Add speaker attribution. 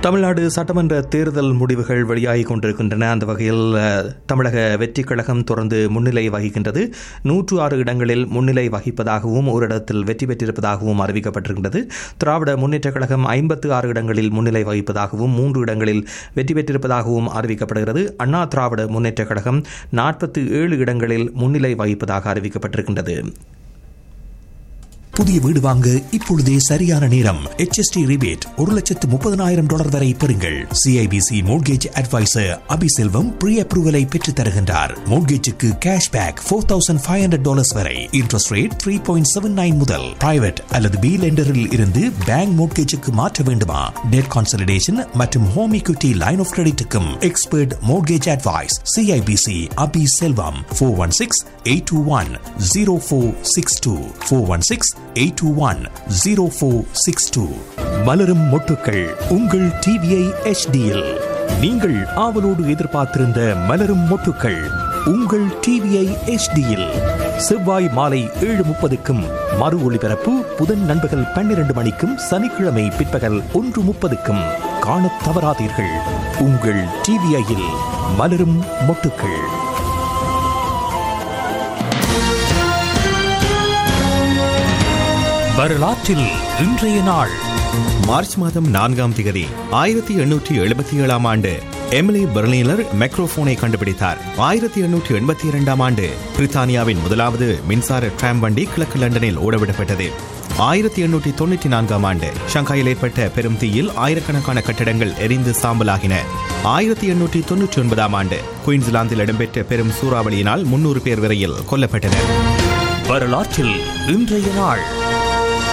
Speaker 1: தமிழ்நாடு சட்டமன்ற தேர்தல் முடிவுகள் வெளியாகிக் கொண்டிருக்கின்றன அந்த வகையில் அஹ், தமிழக வெற்றிக் கழகம் தொடர்ந்து முன்னிலை வகிக்கின்றது நூற்று ஆறு இடங்களில் முன்னிலை வகிப்பதாகவும் ஒரு இடத்தில் வெற்றி பெற்றிருப்பதாகவும் அறிவிக்கப்பட்டிருக்கின்றது திராவிட முன்னேற்றக் கழகம் ஐம்பத்து ஆறு இடங்களில் முன்னிலை வகிப்பதாகவும் மூன்று இடங்களில் வெற்றி பெற்றிருப்பதாகவும் அறிவிக்கப்படுகிறது அண்ணா திராவிட முன்னேற்றக் கழகம் நாற்பத்தி ஏழு இடங்களில் முன்னிலை வகிப்பதாக அறிவிக்கப்பட்டிருக்கின்றது
Speaker 2: புதிய வீடு வாங்க இப்பொழுதே சரியான நேரம் HST ரிபேட் ஒரு லட்சத்து முப்பதனாயிரம் டாலர் வரை பெறுங்கள் CIBC mortgage advisor Abiselvam pre அப்ரூவலை பெற்றுத் தருகின்றார் மோட்கேஜுக்கு cash back four thousand five hundred dollars வரை interest rate three point seven nine முதல் பிரைவேட் அல்லது பி லெண்டரில் இருந்து பேங்க் மோட்கேஜுக்கு மாற்ற வேண்டுமா டெட் கான்சலிடேஷன் மற்றும் ஹோம் equity லைன் ஆஃப் கிரெடிட்டுக்கும் expert mortgage advice CIBC Abi Selvam four one six eight two one zero four six two four one six eight two one zero four six two மலரும் மொட்டுக்கள் உங்கள் TVI எச்டியில் நீங்கள் ஆவலோடு எதிர்பார்த்திருந்த மலரும் மொட்டுக்கள் உங்கள் டிவிஐ எச்டியில் செவ்வாய் மாலை ஏழு முப்பதுக்கும் மறு ஒளிபரப்பு புதன் நண்பகல் பன்னிரண்டு மணிக்கும் சனிக்கிழமை பிற்பகல் ஒன்று முப்பதுக்கும் காணத் தவறாதீர்கள் உங்கள் டிவிஐயில் மலரும் மொட்டுக்கள் வரலாற்றில் இன்றைய நாள்
Speaker 3: மார்ச் மாதம் நான்காம் திகதி ஆயிரத்தி எண்ணூற்றி எழுபத்தி ஏழாம் ஆண்டு எமிலி பெர்லினர் மைக்ரோஃபோனை கண்டுபிடித்தார் ஆயிரத்தி எண்ணூற்றி எண்பத்தி இரண்டாம் ஆண்டு பிரித்தானியாவின் முதலாவது மின்சார டிராம் வண்டி கிழக்கு லண்டனில் ஓடவிடப்பட்டது ஆயிரத்தி எண்ணூற்றி தொண்ணூற்றி நான்காம் ஆண்டு ஷங்காயில் ஏற்பட்ட பெரும் தீயில் ஆயிரக்கணக்கான கட்டடங்கள் எரிந்து சாம்பலாகின ஆயிரத்தி எண்ணூற்றி தொன்னூற்றி ஒன்பதாம் ஆண்டு குயின்ஸ்லாந்தில் இடம்பெற்ற பெரும் சூறாவளியினால் முன்னூறு பேர் வரையில் கொல்லப்பட்டனர்
Speaker 2: வரலாற்றில் இன்றைய நாள்